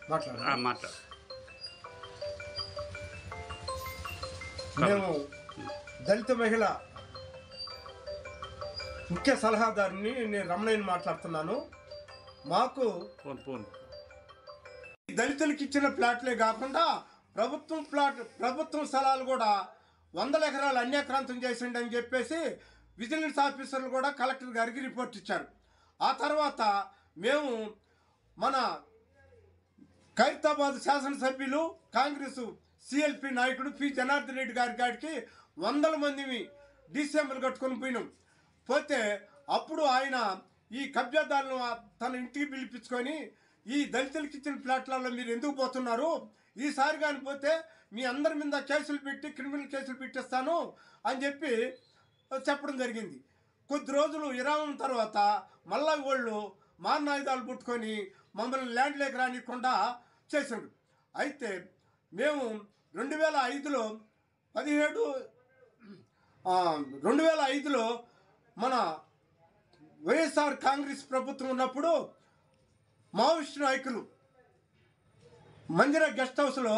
మాట్లాడు ఆ, మాట్లాడు మేము దళిత మహిళ ముఖ్య సలహాదారుని నేను రమణయ్యని మాట్లాడుతున్నాను మాకు ఫోన్ ఫోన్ దళితులకు ఇచ్చిన ప్లాట్లే కాకుండా ప్రభుత్వం ప్లాట్ ప్రభుత్వం స్థలాలు కూడా వందల ఎకరాలు అన్యాక్రాంతం చేసిండి అని చెప్పేసి విజిలెన్స్ ఆఫీసర్లు కూడా కలెక్టర్ గారికి రిపోర్ట్ ఇచ్చారు ఆ తర్వాత మేము మన ఖైరతాబాద్ శాసనసభ్యులు కాంగ్రెస్ సిఎల్పి నాయకుడు పి జనార్దన్ రెడ్డి గారి గారికి వందల మందిని డిసెంబర్ కట్టుకొని పోయినాం పోతే అప్పుడు ఆయన ఈ కబ్జాదారులను ఆ- తన ఇంటికి పిలిపించుకొని ఈ దళితులకు ఇచ్చిన ప్లాట్లలో మీరు ఎందుకు పోతున్నారు ఈసారి కానీ పోతే మీ అందరి మీద కేసులు పెట్టి క్రిమినల్ కేసులు పెట్టేస్తాను అని చెప్పి చెప్పడం జరిగింది కొద్ది రోజులు విరామం తర్వాత మళ్ళా వాళ్ళు మారణాయుధాలు పుట్టుకొని మమ్మల్ని ల్యాండ్ లేక రానికుండా చేశాడు అయితే మేము రెండు వేల ఐదులో పదిహేడు ఆ, రెండు వేల ఐదులో మన వైఎస్ఆర్ కాంగ్రెస్ ప్రభుత్వం ఉన్నప్పుడు మావోయిస్ట్ నాయకులు మందిర గెస్ట్ హౌస్లో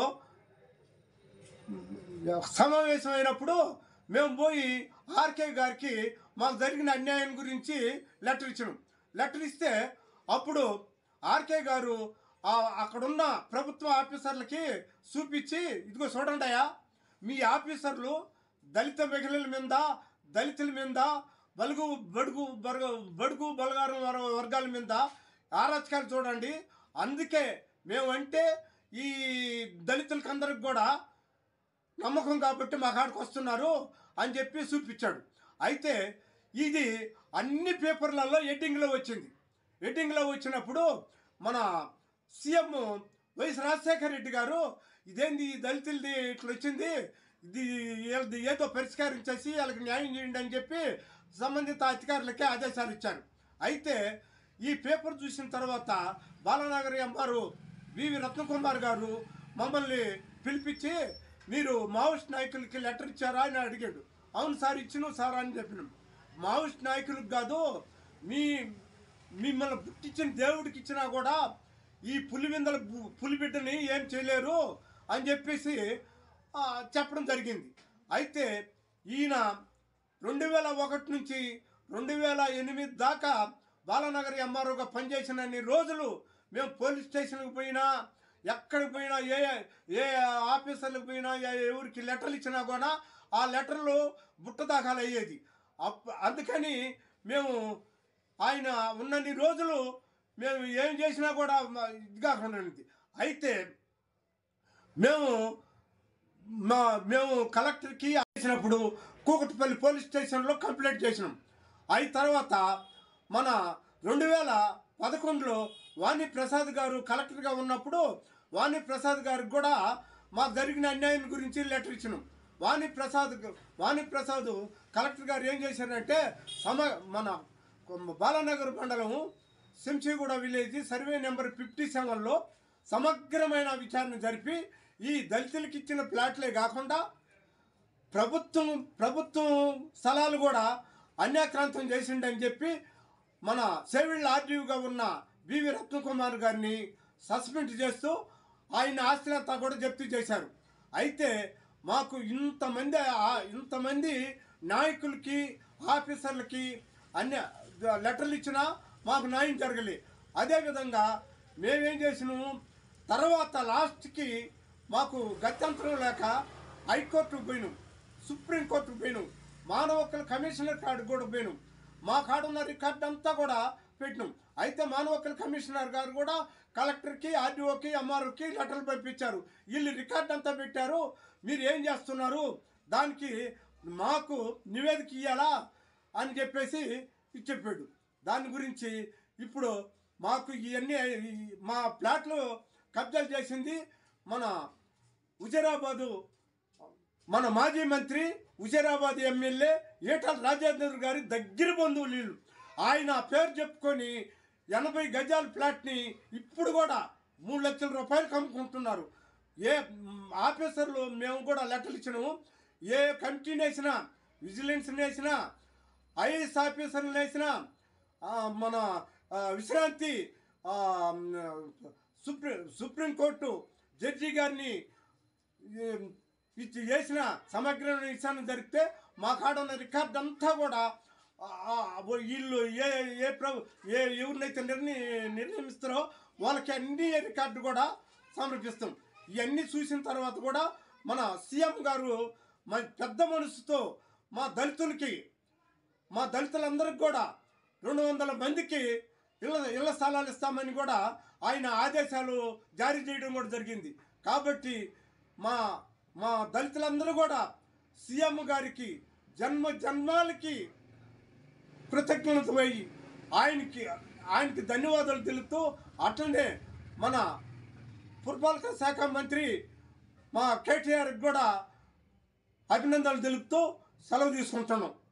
సమావేశం అయినప్పుడు మేము పోయి ఆర్కే గారికి మాకు జరిగిన అన్యాయం గురించి లెటర్ ఇచ్చినాం లెటర్ ఇస్తే అప్పుడు ఆర్కే గారు ఆ- అక్కడున్న ప్రభుత్వ ఆఫీసర్లకి చూపించి ఇదిగో చూడండి అయ్యా మీ ఆఫీసర్లు దళిత మహిళల మీద దళితుల మీద బలుగు బడుగు బర్గ బడుగు బలగారం వర- వర్గాల మీద ఆరాచకాలు చూడండి అందుకే మేమంటే ఈ దళితులకందరికి కూడా నమ్మకం కాబట్టి మా కాడికి వస్తున్నారు అని చెప్పి చూపించాడు అయితే ఇది అన్ని పేపర్లలో ఎడ్డింగ్లో వచ్చింది ఎడ్డింగ్లో వచ్చినప్పుడు మన సీఎం వైఎస్ రాజశేఖర రెడ్డి గారు ఇదేంది ఈ దళితులది ఇట్లా వచ్చింది ఇది వీళ్ళది ఏదో పరిష్కారం చేసి వాళ్ళకి న్యాయం చేయండి అని చెప్పి సంబంధిత అధికారులకే ఆదేశాలు ఇచ్చారు అయితే ఈ పేపర్ చూసిన తర్వాత బాలనగరి ఎంఆర్ఓ వివి రత్నకుమార్ గారు మమ్మల్ని పిలిపించి మీరు మావోయిస్ట్ నాయకులకి లెటర్ ఇచ్చారా అని అడిగాడు అవును సార్ ఇచ్చిను సార్ అని చెప్పినాం మావోయిస్ట్ నాయకులకు కాదు మీ మిమ్మల్ని పుట్టించిన దేవుడికి ఇచ్చినా కూడా ఈ పులివిందల బు- పులిబిడ్డని ఏం చేయలేరు అని చెప్పేసి ఆ, చెప్పడం జరిగింది అయితే ఈయన రెండు వేల ఒకటి నుంచి రెండు వేల ఎనిమిది దాకా బాలనగర్ ఎంఆర్ఓగా పనిచేసినన్ని రోజులు మేము పోలీస్ స్టేషన్కి పోయినా ఎక్కడికి పోయినా ఏ ఏ ఆఫీసర్లకు పోయినా ఏ ఎవరికి లెటర్లు ఇచ్చినా కూడా ఆ లెటర్లు బుట్ట దాఖలు అయ్యేది అప్ అందుకని మేము ఆయన ఉన్నన్ని రోజులు మేము ఏం చేసినా కూడా మ- ఇది కాకుండా ఉంది. అయితే మేము మా మేము కలెక్టర్కి చేసినప్పుడు కూకట్పల్లి పోలీస్ స్టేషన్లో కంప్లైంట్ చేసినాం అయిన తర్వాత మన రెండు వేల పదకొండులో వాణి ప్రసాద్ గారు కలెక్టర్గా ఉన్నప్పుడు వాణి ప్రసాద్ గారికి కూడా మాకు జరిగిన అన్యాయం గురించి లెటర్ ఇచ్చినాం వాణి ప్రసాద్ గ- వాణి ప్రసాద్ కలెక్టర్ గారు ఏం చేశారంటే సమ మన బాలానగర్ మండలం Shamshiguda village survey number fifty సెవెన్లో సమగ్రమైన విచారణ జరిపి ఈ దళితులకు ఇచ్చిన ప్లాట్లే కాకుండా ప్రభుత్వం ప్రభుత్వం స్థలాలు కూడా అన్యాక్రాంతం చేసిండని చెప్పి మన సేవిళ్ళ ఆర్డీగా ఉన్న వివి రత్నకుమార్ గారిని సస్పెండ్ చేస్తూ ఆయన ఆస్తిని అంతా కూడా జప్తు చేశారు అయితే మాకు ఇంతమంది ఆ- ఇంతమంది నాయకులకి ఆఫీసర్లకి అన్ని లెటర్లు ఇచ్చినా మాకు న్యాయం జరగలే అదేవిధంగా మేమేం చేసినాము తర్వాత లాస్ట్కి మాకు గత్యంతరం లేక హైకోర్టుకు పోయినాం సుప్రీంకోర్టుకు పోయినాం మానవ హక్కుల కమిషనర్ కాడికి కూడా పోయినాం మా కాడున్న రికార్డు అంతా కూడా పెట్టినాం అయితే మానవ హక్కుల కమిషనర్ గారు కూడా కలెక్టర్కి ఆర్డీఓకి ఎంఆర్ఓకి లెటర్లు పంపించారు వీళ్ళు రికార్డు అంతా పెట్టారు మీరు ఏం చేస్తున్నారు దానికి మాకు నివేదిక ఇవ్వాలా అని చెప్పేసి చెప్పాడు దాని గురించి ఇప్పుడు మాకు ఇవన్నీ ఈ- మా ప్లాట్లు కబ్జాలు చేసింది మన హుజరాబాదు మన మాజీ మంత్రి హుజరాబాద్ ఎమ్మెల్యే ఈటల రాజేందర్ గారి దగ్గర బంధువులు వీళ్ళు ఆయన పేరు చెప్పుకొని ఎనభై గజాల ఫ్లాట్ని ఇప్పుడు కూడా మూడు లక్షల రూపాయలు అమ్ముకుంటున్నారు ఏ మ్, ఆఫీసర్లు మేము కూడా లెటర్లు ఇచ్చినాము ఏ కమిటీని వేసినా విజిలెన్స్ వేసినా ఐఏఎస్ ఆఫీసర్లు వేసినా ఆ, మన ఆ, విశ్రాంతి ఆ, మ్, సుప్రీం సుప్రీంకోర్టు జడ్జి గారిని ఏం, ఇచ్చి చేసిన సమగ్ర విచారణ జరిగితే మా కాడ ఉన్న రికార్డ్ అంతా కూడా ఆ, ఆ, వీళ్ళు ఏ ఏ ప్రభు ఏ ఎవరినైతే నిర్ణయి నిర్ణయిస్తారో వాళ్ళకి అన్ని రికార్డు కూడా సమర్పిస్తాం ఇవన్నీ చూసిన తర్వాత కూడా మన సీఎం గారు మన పెద్ద మనసుతో మా దళితులకి మా దళితులందరికి కూడా రెండు వందల మందికి ఇళ్ళ ఇళ్ల స్థలాలు ఇస్తామని కూడా ఆయన ఆదేశాలు జారీ చేయడం కూడా జరిగింది కాబట్టి మా మా దళితులందరూ కూడా సీఎం గారికి జన్మ జన్మాలకి కృతజ్ఞత పోయి ఆయనకి ఆయనకి ధన్యవాదాలు తెలుపుతూ అట్లనే మన పురపాలక శాఖ మంత్రి మా కేటీఆర్కి కూడా అభినందనలు తెలుపుతూ సెలవు తీసుకుంటున్నాం